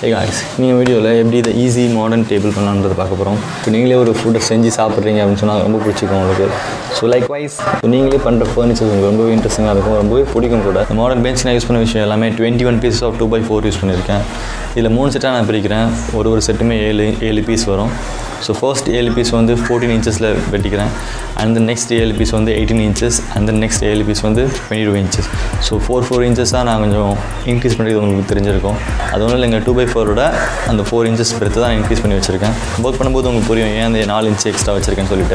ஏ guys நீங்கள் வீடியோவில் எப்படி இதை ஈஸி மாடர்ன் டேபிள் பண்ணலான்றதை பார்க்க போகிறோம் இப்போ நீங்களே ஒரு ஃபுட்டை செஞ்சு சாப்பிட்றீங்க அப்படின்னு சொன்னால் ரொம்ப பிடிச்சிக்கும் உங்களுக்கு ஸோ லைக் வைஸ் நீங்களே பண்ணுற ஃபர்னிச்சர் உங்களுக்கு ரொம்பவே இன்ட்ரெஸ்டிங்காக இருக்கும் ரொம்பவே பிடிக்கும் கூட மாடர்ன் பெஞ்ச் நான் யூஸ் பண்ண விஷயம் எல்லாமே twenty one piece of two by four use பண்ணியிருக்கேன் இதில் மூணு செட்டாக நான் பிரிக்கிறேன் ஒரு ஒரு செட்டுமே ஏழு ஏழு பீஸ் வரும் ஸோ ஃபர்ஸ்ட் ஏழு பீஸ் வந்து ஃபோர்டீன் இன்ச்சஸில் வெட்டிக்கிறேன் அண்ட் நெக்ஸ்ட் ஏழு பீஸ் வந்து எயிட்டீன் இன்ச்சஸ் அண்ட் நெக்ஸ்ட் ஏழு பீஸ் வந்து twenty two inches so four four இன்ச்சஸாக நான் கொஞ்சம் இன்க்ரீஸ் பண்ணுறது உங்களுக்கு தெரிஞ்சிருக்கும் அது ஒன்றும் இல்லைங்க டூ பை ஃபோரோட அந்த ஃபோர் இன்ச்சஸ் பெருத்து தான் இன்க்ரீஸ் பண்ணி வச்சுருக்கேன் ஒர்க் பண்ணும்போது உங்களுக்கு புரியும் ஏன் அந்த நாலு இன்ச்சு எக்ஸ்ட்ரா வச்சுருக்கேன்னு சொல்லிட்டு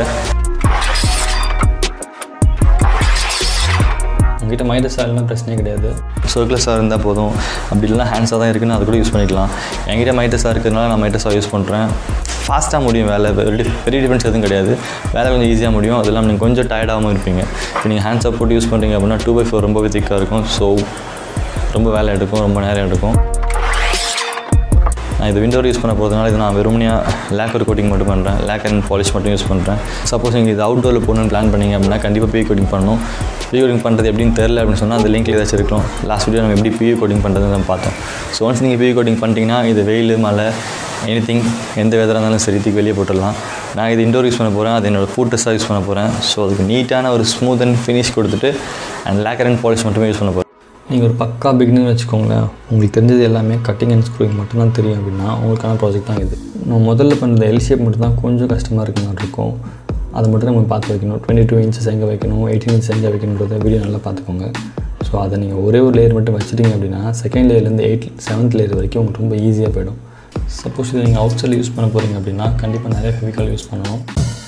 உங்ககிட்ட மைடஸாக இல்லைனா பிரச்சனையே கிடையாது சர்க்குலஸாக இருந்தால் போதும் அப்படி இல்லைனா ஹேண்ட்ஸாக தான் இருக்குன்னு அது கூட யூஸ் பண்ணிக்கலாம் என்கிட்ட மைட்டஸாக இருக்கிறதுனால நான் மைட்டஸாக யூஸ் பண்ணுறேன் ஃபாஸ்ட்டாக முடியும் வேலை வெரி பெரிய டிஃப்ரென்ஸ் எதுவும் கிடையாது வேலை கொஞ்சம் ஈஸியாக முடியும் அது இல்லாமல் நீங்கள் கொஞ்சம் டயர்டாகவும் இருப்பீங்க இப்போ நீங்கள் ஹேண்ட்ஸாக போட்டு யூஸ் பண்ணுறீங்க அப்படின்னா டூ பை ஃபோர் ரொம்பவே திக்காக இருக்கும் ஸோ ரொம்ப வேலை எடுக்கும் ரொம்ப நேரம் எடுக்கும் நான் இது விண்டோர் யூஸ் பண்ண போகிறதுனால இது நான் வெறுமனையாக லேக்கர் கோட்டிங் மட்டும் பண்ணுறேன் லேக்கர் அண்ட் பாலிஷ் மட்டும் யூஸ் பண்ணுறேன் சப்போஸ் நீங்கள் இது அவுட்டோரில் போகணுன்னு பிளான் பண்ணீங்க அப்படின்னா கண்டிப்பாக பீ கோட்டிங் பண்ணணும் பீ கோட்டிங் பண்ணுறது எப்படின்னு தெரில அப்படின்னு சொன்னால் அந்த லிங்க்கில் ஏதாச்சும் இருக்கும் லாஸ்ட் வீடியோ நம்ம எப்படி பீ கோட்டிங் பண்ணுறதுன்னு நம்ம பார்த்தோம் ஸோ ஒன்ஸ் நீங்கள் பீ கோட்டிங் பண்ணிட்டீங்கன்னா இது வெயில் மழை எனி திங் எந்த வெதராக இருந்தாலும் சரி தூக்கி வெளியே போட்டுடலாம் நான் இது இண்டோர் யூஸ் பண்ண போகிறேன் அது என்னோடய ஃபுட் ட்ரெஸ்ஸாக யூஸ் பண்ண போகிறேன் ஸோ அதுக்கு நீட்டான ஒரு ஸ்மூத் அண்ட் ஃபினிஷ் கொடுத்துட்டு அண்ட் லேக்கர் அண்ட் பாலிஷ் மட்டுமே யூஸ் பண்ண போகிறேன் நீங்கள் ஒரு பக்கா பிகினர் வச்சுக்கோங்களேன் உங்களுக்கு தெரிஞ்சது எல்லாமே கட்டிங் அண்ட் ஸ்க்ரூவிங் மட்டும்தான் தெரியும் அப்படின்னா உங்களுக்கான ப்ராஜெக்ட் தான் இது நம்ம முதல்ல பண்ணுற எல் ஷேப் மட்டும் தான் கொஞ்சம் கஷ்டமாக இருக்க மாதிரி இருக்கும் அதை மட்டும் நம்ம பார்த்து வைக்கணும் டுவெண்ட்டி டூ இன்ச்சஸ் எங்கே வைக்கணும் எயிட்டீன் இன்ச்சஸ் எங்கே வைக்கணுன்றத வீடியோ நல்லா பார்த்துக்கோங்க ஸோ அதை நீங்கள் ஒரே ஒரு லேயர் மட்டும் வச்சுட்டீங்க அப்படின்னா செகண்ட் லேயர்லேருந்து எயிட் செவன்த் லேயர் வரைக்கும் உங்களுக்கு ரொம்ப ஈஸியாக போயிடும் சப்போஸ் இதை நீங்கள் அவுட் சைடில் யூஸ் பண்ண போகிறீங்க அப்படின்னா கண்டிப்பாக நிறைய ஃபெவிகால் யூஸ் பண்ணணும்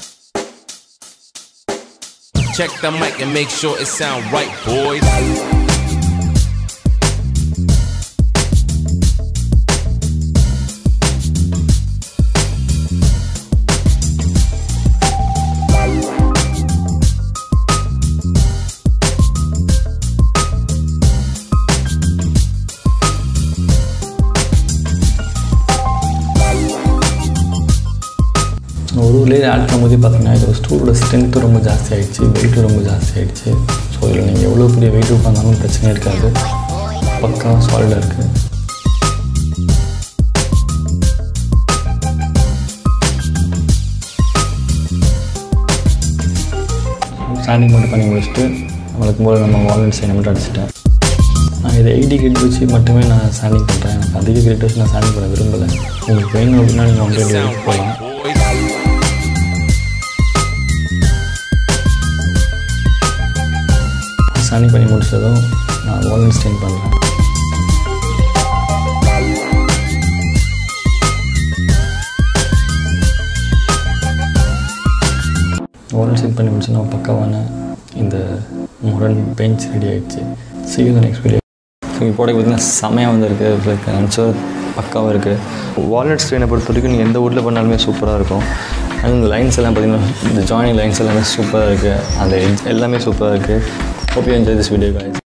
Check the mic and make sure it sound right, boys. ஒரு ஒரு லேயர் ஆட் பண்ணும்போதே பார்த்தீங்கன்னா இது ஸ்டூலோட ஸ்ட்ரென்த்து ரொம்ப ஜாஸ்தி ஆகிடுச்சு வெயிட்டும் ரொம்ப ஜாஸ்தி ஆகிடுச்சு ஸோ இதில் நீங்கள் எவ்வளோ பெரிய வெயிட் உட்காந்தாலும் பிரச்சனை இருக்காது பக்கா சாலிடாக இருக்குது ஸ்டாண்டிங் மட்டும் பண்ணி முடிச்சுட்டு நம்மளுக்கு போல் நம்ம வால்நட் சைனை மட்டும் அடிச்சிட்டேன் நான் இதை எயிட்டி கிரேட் வச்சு மட்டுமே நான் ஸ்டாண்டிங் பண்ணுறேன் எனக்கு அதிக கிரேட் வச்சு நான் ஸ்டாண்டிங் பண்ண விரும்பலை உங்களுக்கு வேணும் அப்படின்னா நீங்கள் ஒன் It கிரேட் sound போகலாம் right, boys. ஸ்டாண்டிங் பண்ணி முடிச்சதும் நான் வால்நட் ஸ்டெயின் பண்ணுறேன் வால்நட் ஸ்டெயின் பண்ணி முடிச்சோன்னா பக்காவான இந்த மாடர்ன் பெஞ்ச் ரெடி ஆகிடுச்சு see you in the next video so இப்போ பார்த்தீங்கன்னா செமையாக வந்திருக்கு லைக் நினச்சோ பக்காவாக இருக்குது வால்நட் ஸ்க்ரீனை பொறுத்த வரைக்கும் நீங்கள் எந்த ஊரில் பண்ணாலுமே சூப்பராக இருக்கும் அண்ட் இந்த லைன்ஸ் எல்லாம் பார்த்தீங்கன்னா இந்த ஜாயினிங் லைன்ஸ் எல்லாமே சூப்பராக இருக்குது அந்த edge எல்லாமே சூப்பராக இருக்குது hope you enjoy this video guys